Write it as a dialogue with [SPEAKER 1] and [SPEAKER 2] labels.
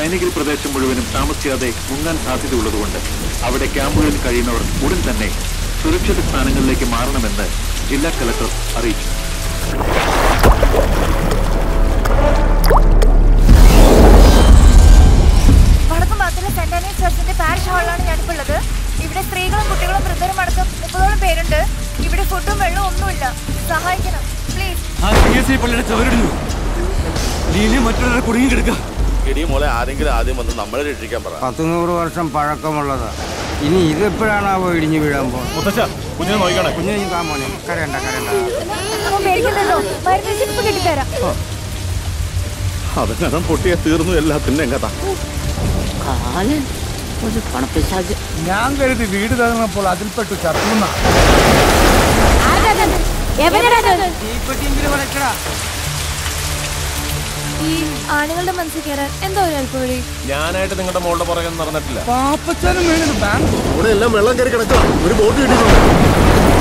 [SPEAKER 1] കൈനഗിരി പ്രദേശം മുഴുവനും താമസിയാതെ മുങ്ങാൻ സാധ്യതയുള്ളതുകൊണ്ട് അവിടെ ക്യാമ്പുകളിൽ കഴിയുന്നവർ ഉടൻ തന്നെ സുരക്ഷിത സ്ഥാനങ്ങളിലേക്ക് മാറണമെന്ന് ജില്ലാ കലക്ടർ അറിയിച്ചു
[SPEAKER 2] വടക്കും ഭാഗത്തുള്ള സെന്റ് ആനീസ് ചർച്ചിന്റെ പാരിഷ് ഹാളിലാണ് ഞാനിപ്പോൾ ഉള്ളത് ഇവിടെ സ്ത്രീകളും കുട്ടികളും വൃദ്ധരും അടക്കം മുപ്പതോളം പേരുണ്ട് ഇവിടെ ഫുഡും വെള്ളവും ഒന്നുമില്ല സഹായിക്കണം പ്ലീസ്
[SPEAKER 3] ആ പി എസ് സി പള്ളിയുടെ ചുവരിടുന്നു നീ ഇനി മറ്റൊരാളെ കുടുങ്ങി കിടക്കുക
[SPEAKER 4] എടി മോളെ ആരെങ്കിലും ആദ്യം വന്ന് നമ്മളെ രക്ഷിക്കാൻ പറ
[SPEAKER 5] പത്ത് നൂറ് വർഷം പഴക്കമുള്ളതാ ഇനി ഇതെപ്പോഴാണാവോ ഇടിഞ്ഞു വീഴാൻ പോകുന്നത്
[SPEAKER 6] മുത്തശ്ശ കുഞ്ഞിനെ നോക്കിക്കണേ
[SPEAKER 5] കുഞ്ഞു നീ മോനെ കരയണ്ട കരയണ്ട
[SPEAKER 2] അവൻ പേടിക്കണ്ടല്ലോ മരുന്ന് ഇപ്പൊ കിട്ടിത്തരാം
[SPEAKER 4] അവനകം പൊട്ടിയെ തീർന്നു എല്ലാത്തിനും കഥ
[SPEAKER 7] കാലൻ ഒരു പണപ്പിശാജ്
[SPEAKER 6] ഞാൻ കരുതി വീട് തകർന്നപ്പോൾ അതിൽപ്പെട്ടു ചത്തുന്ന
[SPEAKER 5] തീപ്പെട്ടിയെങ്കിലും വിളക്കടാ
[SPEAKER 2] ഈ ആണുങ്ങളുടെ മനസ്സിൽ കയറാൻ എന്തോ ഒരു അല്പവഴി
[SPEAKER 6] ഞാനായിട്ട് നിങ്ങളുടെ മോളുടെ പുറകെ നടന്നിട്ടില്ല
[SPEAKER 5] പാപ്പച്ചാനും വീണത് ബാങ്ക്
[SPEAKER 4] ഇവിടെ എല്ലാം വെള്ളം കയറി കിടക്കുക ഒരു ബോട്ട് കിട്ടിയിട്ടുണ്ട്